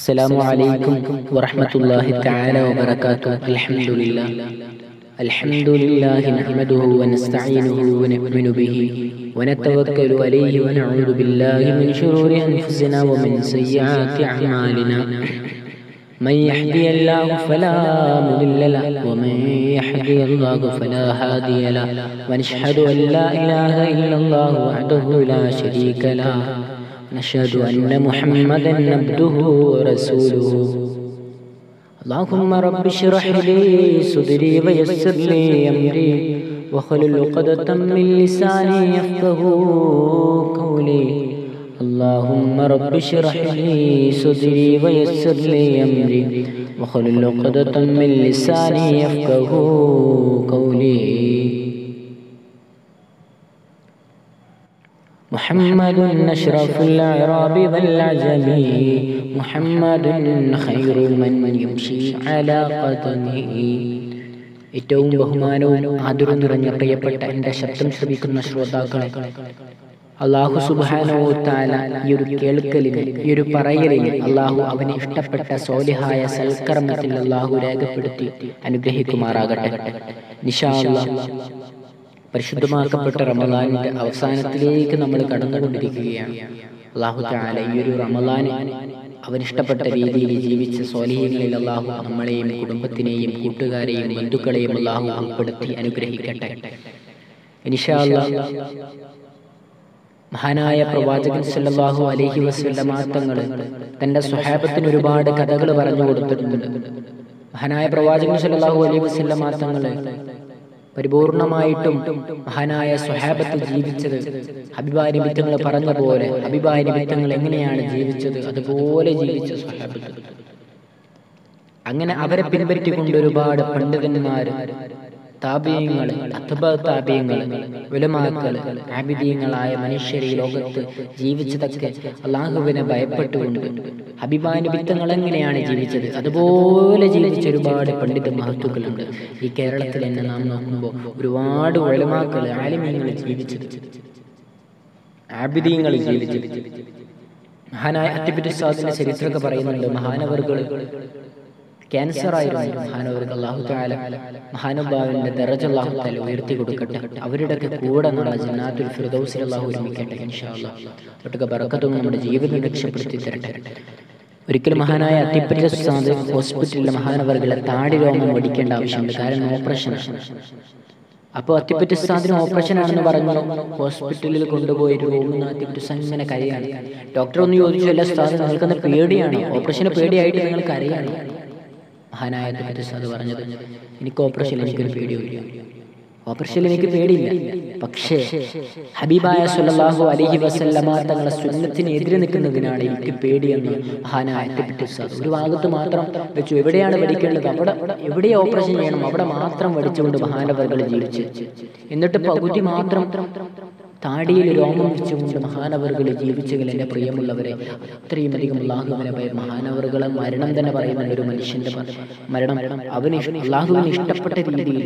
السلام عليكم ورحمة الله تعالى وبركاته الحمد لله الحمد لله نحمده ونستعينه ونؤمن به ونتوكل عليه ونعوذ بالله من شرور أنفسنا ومن سيئات أعمالنا من يهدي الله فلا مضل له ومن يهدي الله فلا هادي له ونشهد أن لا إله إلا الله وحده لا شريك له نشهد أن محمدا عبده ورسوله اللهم رب اشرح لي صدري ويسر لي أمري واحلل عقدة من لساني يفقه قولي اللهم رب اشرح لي صدري ويسر لي أمري واحلل عقدة من لساني يفقه قولي محمد أشرف الأعراب والعجم محمد خير من يمشي على قدمه ഏറ്റവും ബഹുമാനവും ആദരവും നിറഞ്ഞ പ്രിയപ്പെട്ട എൻ്റെ ശബ്ദം ശ്രമിക്കുന്ന ശ്രോതാക്കളെ അള്ളാഹു സുബാനോ താല ഈ ഒരു കേൾക്കലിന് ഈ ഒരു പറയലിന് അള്ളാഹു അവന് ഇഷ്ടപ്പെട്ട സോലിഹായ സൽക്കർമ്മത്തിൽ അള്ളാഹു രേഖപ്പെടുത്തി അനുഗ്രഹിക്കുമാറാകട്ടെ നിഷാ പരിശുദ്ധമാക്കപ്പെട്ട റമദാനിന്റെ അവസാനത്തിലേക്ക് നമ്മൾ കടന്നുകൊണ്ടിരിക്കുകയാണ് അള്ളാഹു താല ഈ ഒരു റമദാന് അവനിഷ്ടപ്പെട്ട രീതിയിൽ ജീവിച്ച സ്വാലിഹ്യങ്ങളിൽ അള്ളാഹു നമ്മളെയും കുടുംബത്തിനെയും കൂട്ടുകാരെയും ബന്ധുക്കളെയും അള്ളാഹു ഉൾപ്പെടുത്തി അനുഗ്രഹിക്കട്ടെ ഇനിഷാ മഹാനായ പ്രവാചകൻ സല്ലല്ലാഹു അലൈഹി വസല്ലമ തങ്ങൾ തന്റെ സ്വഹാബത്തിന് ഒരുപാട് കഥകൾ പറഞ്ഞു കൊടുത്തിട്ടുണ്ട് മഹാനായ പ്രവാചകൻ സല്ലല്ലാഹു അലൈഹി വസല്ലമ തങ്ങൾ പരിപൂർണമായിട്ടും മഹാനായ സ്വഹാബത്ത് ജീവിച്ചത് ഹബിബായ നിമിത്തങ്ങൾ പറഞ്ഞ പോലെ ഹബിബായ നിമിത്തങ്ങൾ എങ്ങനെയാണ് ജീവിച്ചത് അതുപോലെ ജീവിച്ച സ്വഹാബത്ത് അങ്ങനെ അവരെ പിൻപറ്റിക്കൊണ്ട് ഒരുപാട് പണ്ഡിതന്മാര് താപീയങ്ങൾ അഥബ താപീയങ്ങൾ വിലമാക്കൾ ആബിദീയങ്ങളായ മനുഷ്യർ ഈ ലോകത്ത് ജീവിച്ചതൊക്കെ അള്ളാഹുവിനെ ഭയപ്പെട്ടുകൊണ്ട് അഭിമാനുബിത്തങ്ങൾ എങ്ങനെയാണ് ജീവിച്ചത് അതുപോലെ ജീവിച്ച ഒരുപാട് പണ്ഡിത മഹത്തുക്കളുണ്ട് ഈ കേരളത്തിൽ തന്നെ നാം നോക്കുമ്പോൾ ഒരുപാട് വിലമാക്കൾ ആലിമ്യങ്ങൾ ജീവിച്ചത് ആബിദീയങ്ങൾ ജീവിച്ചത് മഹാനായ അത്തിപ്പറ്റ സ്വാദിന്റെ ചരിത്രമൊക്കെ പറയുന്നുണ്ട് മഹാനവർകൾ ക്യാൻസർ ആയിരുന്നു മഹാനവർക്ക് അള്ളാഹു താല മഹാനുഭാവന്റെ ദറജ അള്ളാഹു താല ഉയർത്തി കൊടുക്കട്ടെ അവരുടെയൊക്കെ കൂടെ നാളെ ജന്നാത്തുൽ ഫിർദൗസിൽ അള്ളാഹു ഒരുമിക്കട്ടെ ഇൻഷാല്ലാ തൊട്ടൊക്കെ ബറക്കത്തും നമ്മുടെ ജീവിതം രക്ഷപ്പെടുത്തി തരട്ടെ ഒരിക്കലും മഹാനായ അത്തിപ്പറ്റ സാദ് ഹോസ്പിറ്റലിലെ മഹാനവർകളെ താടി രോമം വടിക്കേണ്ട ആവശ്യമുണ്ട് കാരണം ഓപ്പറേഷൻ അപ്പോൾ അത്തിപ്പറ്റ സാദിന് ഓപ്പറേഷൻ ആണെന്ന് പറഞ്ഞു ഹോസ്പിറ്റലിൽ കൊണ്ടുപോയി റൂമിൽ അത്തിപ്പറ്റ ഇങ്ങനെ കരയാണ് ഡോക്ടർ ഒന്ന് ചോദിച്ചു അല്ല സാദ് നിങ്ങൾക്കെന്ന് പേടിയാണ് ഓപ്പറേഷന് പേടിയായിട്ട് നിങ്ങൾ കരയാണ് മഹാനായ അത് പറഞ്ഞത് എനിക്ക് ഓപ്പറേഷൻ എനിക്കൊരു പേടിയില്ല ഓപ്പറേഷൻ എനിക്ക് പേടിയില്ല പക്ഷേ ഹബീബായ സുല്ലാഹു അലഹി വസല്ലമ തങ്ങളെ സുന്നത്തിന് എതിരെ നിൽക്കുന്നതിനാണ് എനിക്ക് പേടിയെന്ന് മഹാനായ ഒരു ഭാഗത്ത് മാത്രം വെച്ചു എവിടെയാണ് പഠിക്കേണ്ടത് അവിടെ എവിടെ ഓപ്പറേഷൻ ചെയ്യണം അവിടെ മാത്രം പഠിച്ചുകൊണ്ട് മഹാനവർകൾ ജീവിച്ച് എന്നിട്ട് പകുതി മാത്രം താടിയിൽ രോമം വെച്ചുകൊണ്ട് മഹാനവറുകൾ ജീവിച്ചതിൽ എൻ്റെ പ്രിയമുള്ളവരെ അത്രയും അധികം അള്ളാഹുവിനെ ഭയം മഹാനവറുകളെ മരണം തന്നെ പറയുന്നുണ്ട് ഒരു മനുഷ്യന്റെ മരണം അവന് അള്ളാഹുവിന് ഇഷ്ടപ്പെട്ട രീതിയിൽ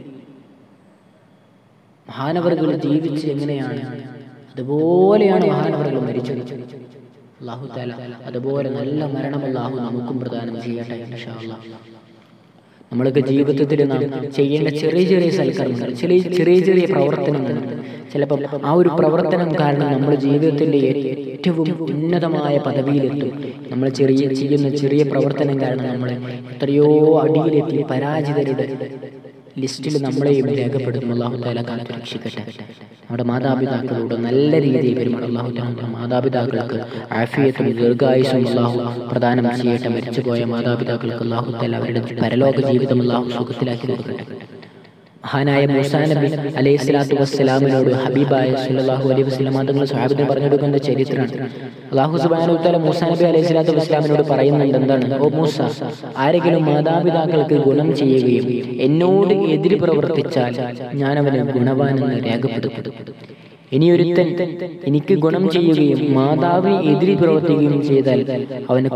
മഹാനവറുകൾ ജീവിച്ച് എങ്ങനെയാണ് അതുപോലെയാണ് മഹാനവറുകൾ മരിച്ചത് അള്ളാഹു താല അതുപോലെ നല്ല മരണം അള്ളാഹു നമുക്കും പ്രദാനം ചെയ്യട്ടെ നമ്മളൊക്കെ ജീവിതത്തിൽ നാം ചെയ്യേണ്ട ചെറിയ ചെറിയ സൽക്കർമ്മങ്ങൾ ചെറിയ ചെറിയ ചെറിയ പ്രവർത്തനങ്ങൾ ചിലപ്പോൾ ആ ഒരു പ്രവർത്തനം കാരണം നമ്മുടെ ജീവിതത്തിന്റെ ഏറ്റവും ഉന്നതമായ പദവിയിലെത്തും നമ്മൾ ചെറിയ ചെയ്യുന്ന ചെറിയ പ്രവർത്തനം കാരണം നമ്മളെ എത്രയോ അടിയിലെത്തി പരാജിതരുടെ ലിസ്റ്റിൽ നമ്മളെയും രേഖപ്പെടുത്തും അള്ളാഹു താല കാലത്ത് രക്ഷിക്കട്ടെ നമ്മുടെ മാതാപിതാക്കളോട് നല്ല രീതിയിൽ പെരുമാറും അള്ളാഹു താല മാതാപിതാക്കൾക്ക് ആഫിയത്തും ദീർഘായുസും അള്ളാഹു പ്രദാനം ചെയ്യട്ടെ മരിച്ചുപോയ മാതാപിതാക്കൾക്ക് അള്ളാഹു താല അവരുടെ പരലോക ജീവിതം അള്ളാഹു സുഖത്തിലാക്കി കൊടുക്കട്ടെ മഹാനായ മൂസാ നബി അലൈഹി സ്വലാത്തു വസ്സലാമിനോട് ഹബീബായ സല്ലല്ലാഹു അലൈഹി വസല്ലം തങ്ങൾ സ്വഹാബത്തിന് പറഞ്ഞു കൊടുക്കുന്ന ചരിത്രമാണ് അള്ളാഹു സുബ്ഹാനഹു വതആല മൂസാ നബി അലൈഹി സ്വലാത്തു വസ്സലാമിനോട് പറയുന്നുണ്ട് എന്താണ് ഓ മൂസ ആരെങ്കിലും മാതാപിതാക്കൾക്ക് ഗുണം ചെയ്യുകയും എന്നോട് എതിര് പ്രവർത്തിച്ചാൽ ഞാൻ അവനെ ഗുണവാനെന്ന് രേഖപ്പെടുത്തും ഇനിയൊരുത്തൻ എനിക്ക് ഗുണം ചെയ്യുകയും മാതാവിന് എതിരി പ്രവർത്തിക്കുകയും ചെയ്താൽ അവനെ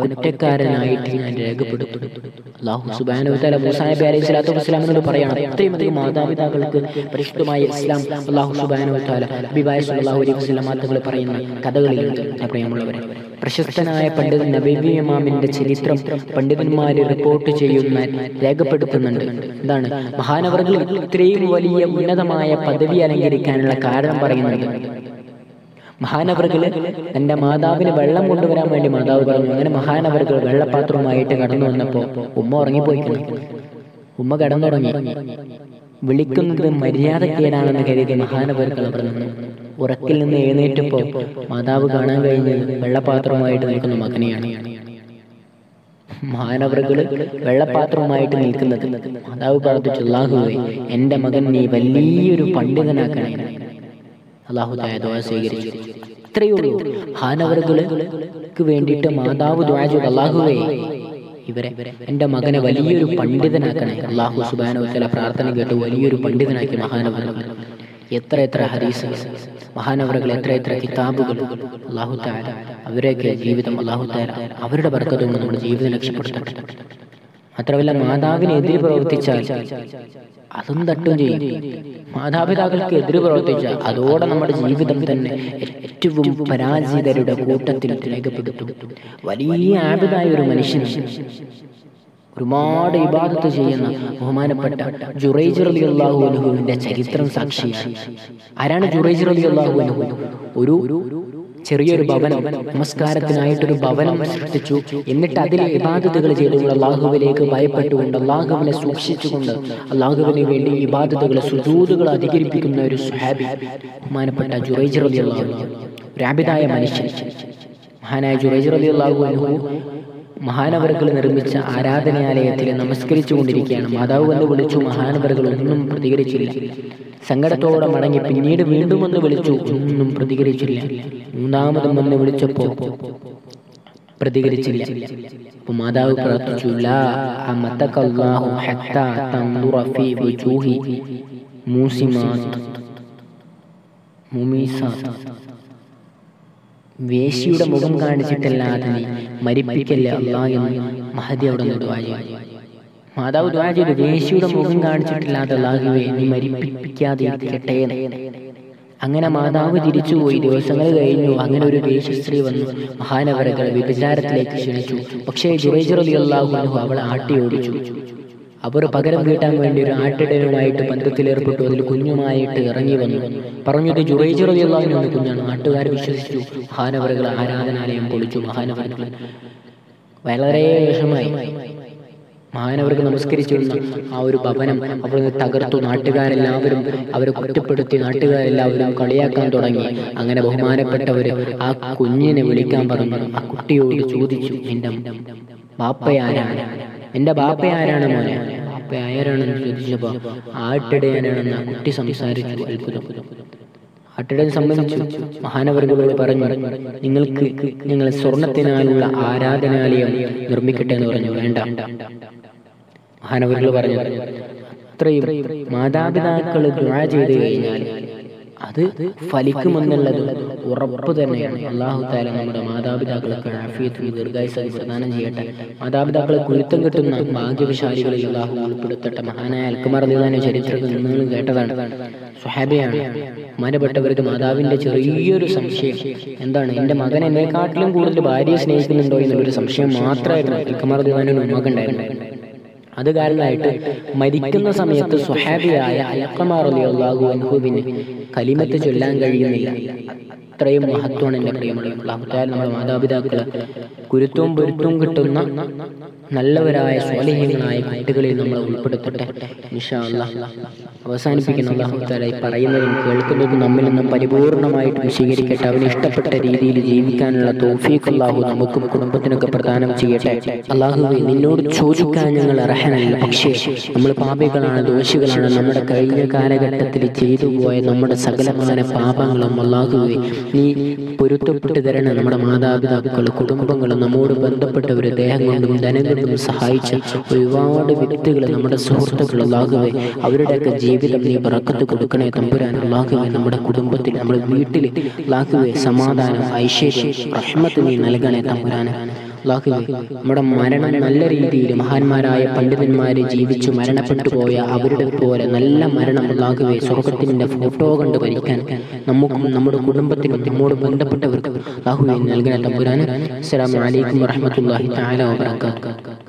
കുറ്റക്കാരനായിട്ട് ഞാൻ രേഖപ്പെടുത്തും അള്ളാഹു സുബാനു തല മൂസാ നബി അലൈഹി സ്വലാത്തു വസ്സലാമിനോട് പറയണം അത്രയും അധികം മാതാപിതാക്കൾക്ക് പരിശുദ്ധമായ ഇസ്ലാം അള്ളാഹു സുബാനു താല അബിബായ സല്ലല്ലാഹു അലൈഹി വസല്ലം തങ്ങൾ പറയുന്ന കഥകളിലുണ്ട് എൻ്റെ പ്രിയമുള്ളവരെ പ്രശസ്തനായ പണ്ഡിതൻ നബീബി ഇമാമിന്റെ ചരിത്രം പണ്ഡിതന്മാര് റിപ്പോർട്ട് ചെയ്യുന്ന രേഖപ്പെടുത്തുന്നുണ്ട് എന്താണ് മഹാനവർകൾ ഇത്രയും വലിയ ഉന്നതമായ പദവി അലങ്കരിക്കാനുള്ള കാരണം പറയുന്നുണ്ട് മഹാനവറുകള് തന്റെ മാതാവിന് വെള്ളം കൊണ്ടുവരാൻ വേണ്ടി മാതാവ് പറഞ്ഞു അങ്ങനെ മഹാനവറുകൾ വെള്ളപാത്രവുമായിട്ട് കടന്നു വന്നപ്പോ ഉമ്മ ഉറങ്ങിപ്പോയിക്കുന്നു ഉമ്മ കടന്നുറങ്ങി വിളിക്കുന്നത് മര്യാദക്കേടാണെന്ന് കരുതി മഹാനവറുകൾ അവിടെ നിന്നു ഉറക്കിൽ നിന്ന് എഴുന്നേറ്റപ്പോ മാതാവ് കാണാൻ കഴിഞ്ഞത് വെള്ളപാത്രവുമായിട്ട് നിൽക്കുന്ന മകനെയാണ് മഹാനവറുകള് വെള്ളപാത്രവുമായിട്ട് നിൽക്കുന്നത് മാതാവ് പ്രാർത്ഥിച്ചു അള്ളാഹുവേ എന്റെ മകൻ നീ വലിയൊരു പണ്ഡിതനാക്കണേ അള്ളാഹു തായ ദ്വാ സ്വീകരിച്ചു അത്രയേ ഉള്ളൂ ഹാനവറുകൾക്ക് വേണ്ടിയിട്ട് മാതാവ് ദ്വാ ചെയ്തു അള്ളാഹുവേ ഇവരെ എൻ്റെ മകനെ വലിയൊരു പണ്ഡിതനാക്കണേ അള്ളാഹു സുബാനോ ചില പ്രാർത്ഥന കേട്ട് വലിയൊരു പണ്ഡിതനാക്കി മഹാനവറുകൾ എത്ര എത്ര ഹരീസുകൾ മഹാനവറുകൾ എത്ര എത്ര കിതാബുകൾ അള്ളാഹു താര അവരെയൊക്കെ ജീവിതം അള്ളാഹു താര അവരുടെ ബർക്കത്തും നമ്മുടെ ജീവിതം രക്ഷപ്പെടുത്തട്ടെ മാത്രമല്ല മാതാവിനെതിരെ പ്രവർത്തിച്ചാൽ അതും തട്ടും ചെയ്യും മാതാപിതാക്കൾക്ക് എതിര് പ്രവർത്തിച്ചാൽ അതോടെ നമ്മുടെ ജീവിതം തന്നെ ഏറ്റവും പരാജിതരുടെ കൂട്ടത്തിൽ രേഖപ്പെടുത്തും വലിയ ആപിതായ ഒരു മനുഷ്യൻ ഒരുപാട് ഇബാദത്ത് ചെയ്യുന്ന ബഹുമാനപ്പെട്ട ജുറൈജ് റലി അള്ളാഹു അനുഹുവിന്റെ ചരിത്രം സാക്ഷിയാണ് ആരാണ് ജുറൈജ് റലി അള്ളാഹു അനുഹു ഒരു ചെറിയൊരു ഭവനം നമസ്കാരത്തിനായിട്ടൊരു ഭവനം സൃഷ്ടിച്ചു എന്നിട്ട് അതിൽ ഇബാദത്തുകൾ ചെയ്തുകൊണ്ട് അള്ളാഹുവിലേക്ക് ഭയപ്പെട്ടുകൊണ്ട് അള്ളാഹുവിനെ സൂക്ഷിച്ചുകൊണ്ട് അള്ളാഹുവിന് വേണ്ടി ഇബാദത്തുകൾ സുജൂതുകൾ അധികരിപ്പിക്കുന്ന ഒരു സുഹാബി ബഹുമാനപ്പെട്ട ജുറൈജ് റലി അള്ളാഹു രാബിതായ മനുഷ്യൻ മഹാനായ ജുറൈജ് റലി അള്ളാഹു അനുഹു മഹാനവറുകൾ നിർമ്മിച്ച ആരാധനാലയത്തിൽ നമസ്കരിച്ചു കൊണ്ടിരിക്കുകയാണ് മാതാവ് വന്ന് വിളിച്ചു മഹാനവറുകൾ ഒന്നും പ്രതികരിച്ചില്ല സങ്കടത്തോടെ മടങ്ങി പിന്നീട് വീണ്ടും ഒന്ന് വിളിച്ചു ഒന്നും പ്രതികരിച്ചില്ല മൂന്നാമതും വന്ന് വിളിച്ചപ്പോ പ്രതികരിച്ചില്ല അപ്പൊ മാതാവ് പ്രാർത്ഥിച്ചു ലാ അമതകല്ലാഹു ഹത്താ തൻദുറ ഫീ വുജൂഹി മൂസിമാത് മുമീസാത്ത് വേശിയുടെ മുഖം കാണിച്ചിട്ടല്ലാതെ നീ മരിപ്പിക്കല്ലേ അല്ലാ എന്ന് മഹദി അവിടെ നിന്ന് ദ്വാ ചെയ്തു മാതാവ് ദ്വാ ചെയ്തു വേശിയുടെ മുഖം കാണിച്ചിട്ടില്ലാതെ അല്ലാഹുവേ നീ മരിപ്പിക്കാതെ ഇരിക്കട്ടെ എന്ന്. അങ്ങനെ മാതാവ് തിരിച്ചുപോയി ദിവസങ്ങൾ കഴിഞ്ഞു അങ്ങനെ ഒരു വേശ്യസ്ത്രീ വന്നു മഹാനവരകൾ വ്യഭിചാരത്തിലേക്ക് ക്ഷണിച്ചു പക്ഷേ ജുറൈജറലി അള്ളാഹു അനുഹു അവളെ ആട്ടി ഓടിച്ചു അവർ പകരം വീട്ടാൻ വേണ്ടി ഒരു ആട്ടിടനുമായിട്ട് ബന്ധത്തിലേർപ്പെട്ടു അതിൽ കുഞ്ഞുമായിട്ട് ഇറങ്ങി വന്നു പറഞ്ഞു ഇത് ജുറൈജറലി അള്ളാഹുവിന് ഒന്ന് കുഞ്ഞാണ് നാട്ടുകാർ വിശ്വസിച്ചു മഹാനവറുകൾ ആരാധനാലയം പൊളിച്ചു മഹാനവറുകൾ വളരെ വിഷമായി മഹാനവർക്ക് നമസ്കരിച്ചിരുന്ന ആ ഒരു ഭവനം അവിടുന്ന് തകർത്തു നാട്ടുകാരെല്ലാവരും അവരെ കുറ്റപ്പെടുത്തി നാട്ടുകാരെല്ലാവരും കളിയാക്കാൻ തുടങ്ങി അങ്ങനെ ബഹുമാനപ്പെട്ടവര് ആ കുഞ്ഞിനെ വിളിക്കാൻ പറഞ്ഞു ആ കുട്ടിയോട് ചോദിച്ചു നിന്റെ ബാപ്പയാരാണ് എന്റെ ബാപ്പയാരാണ് മോനെ ബാപ്പ ആരാണെന്ന് ചോദിച്ചപ്പോ ആട്ടിടയാനാണെന്ന് ആ കുട്ടി സംസാരിച്ചു അത്ഭുതം ആട്ടിടൻ സംബന്ധിച്ചു മഹാനവർഗങ്ങളോട് പറഞ്ഞു നിങ്ങൾക്ക് ഞങ്ങൾ സ്വർണത്തിനാലുള്ള ആരാധനാലയം നിർമ്മിക്കട്ടെ എന്ന് പറഞ്ഞു വേണ്ട മഹാനവറുകൾ പറഞ്ഞു അത്രയും മാതാപിതാക്കൾ ദുആ ചെയ്തു കഴിഞ്ഞാൽ അത് ഫലിക്കുമെന്നുള്ളത് ഉറപ്പ് തന്നെയാണ് അള്ളാഹു താല നമ്മുടെ മാതാപിതാക്കൾക്ക് ആഫിയത്തും ദീർഘായുസ് പ്രദാനം ചെയ്യട്ടെ മാതാപിതാക്കളെ കുരുത്തം കിട്ടുന്ന ഭാഗ്യവശാലികളിൽ അള്ളാഹു ഉൾപ്പെടുത്തട്ടെ മഹാനായ അൽക്കുമാർ ദിവാന്റെ ചരിത്രത്തിൽ നിങ്ങളും കേട്ടതാണ് സുഹാബിയാണ് ബഹുമാനപ്പെട്ടവർക്ക് മാതാവിന്റെ ചെറിയൊരു സംശയം എന്താണ് എന്റെ മകൻ എന്നെക്കാട്ടിലും കൂടുതൽ ഭാര്യയെ സ്നേഹിക്കുന്നുണ്ടോ എന്നുള്ളൊരു സംശയം മാത്രമായിരുന്നു അൽക്കുമാർ ദിവാനൊരു ഉമ്മക്കുണ്ടായിരുന്നു അത് കാരണമായിട്ട് മരിക്കുന്ന സമയത്ത് സുഹാബിയായ അലക്കമാർ അലി അള്ളാഹു അൻഹുവിന് കലിമത്ത് ചൊല്ലാൻ കഴിയുന്നില്ല അത്രയും മഹത്വമാണ് എൻ്റെ പ്രിയമുള്ള അള്ളാഹുത്താൽ നമ്മുടെ മാതാപിതാക്കള് കുരുത്തവും പൊരുത്തവും കിട്ടുന്ന നല്ലവരായ സ്വാലിഹ്യങ്ങളായ കുട്ടികളിൽ നമ്മൾ ഉൾപ്പെടുത്തട്ടെ ഇൻഷാ അല്ലാഹ് അവസാനിപ്പിക്കുന്ന അള്ളാഹുത്താലായി പറയുന്നതും കേൾക്കുന്നതും നമ്മിൽ നിന്നും പരിപൂർണമായിട്ടും സ്വീകരിക്കട്ടെ അവന് ഇഷ്ടപ്പെട്ട രീതിയിൽ ജീവിക്കാനുള്ള തോഫീഖ് അള്ളാഹു നമുക്കും കുടുംബത്തിനൊക്കെ പ്രദാനം ചെയ്യട്ടെ അള്ളാഹുവെ നിന്നോട് ചോദിക്കാൻ ഞങ്ങൾ അർഹനല്ല പക്ഷേ നമ്മൾ പാപികളാണ് ദോഷികളാണ് നമ്മുടെ കഴിഞ്ഞ കാലഘട്ടത്തിൽ ചെയ്തു പോയ നമ്മുടെ സകലമായ പാപങ്ങളും അള്ളാഹുവെ നീ പൊരുത്തപ്പെട്ട് തരണം നമ്മുടെ മാതാപിതാക്കൾ കുടുംബങ്ങൾ നമ്മോട് ബന്ധപ്പെട്ടവർ ദേഹം കൊണ്ടും ധനം കൊണ്ടും സഹായിച്ച ഒരുപാട് വ്യക്തികൾ നമ്മുടെ സുഹൃത്തുക്കൾ അള്ളാഹുവെ അവരുടെയൊക്കെ ജീവിതം നീ പറക്കത്ത് കൊടുക്കണേ തമ്പുരാൻ അള്ളാഹുവെ നമ്മുടെ കുടുംബത്തിൽ നമ്മുടെ വീട്ടിൽ അള്ളാഹുവെ സമാധാനം ഐശ്വര്യം റഹ്മത്ത് നീ നൽകണേ തമ്പുരാൻ അള്ളാഹുവേ നമ്മുടെ മരണം നല്ല രീതിയിൽ മഹാന്മാരായ പണ്ഡിതന്മാര് ജീവിച്ചു മരണപ്പെട്ടു പോയ അവരുടെ പോലെ നല്ല മരണം അള്ളാഹുവേ സ്വർഗത്തിന്റെ ഫോട്ടോ കണ്ട് ഭരിക്കാൻ നമുക്കും നമ്മുടെ കുടുംബത്തിനും നമ്മോട് ബന്ധപ്പെട്ടവർക്കും അള്ളാഹുവേ നൽകണ തമ്പുരാൻ അസ്സലാമു അലൈക്കും വറഹ്മത്തുള്ളാഹി തആല വബറകാതുഹു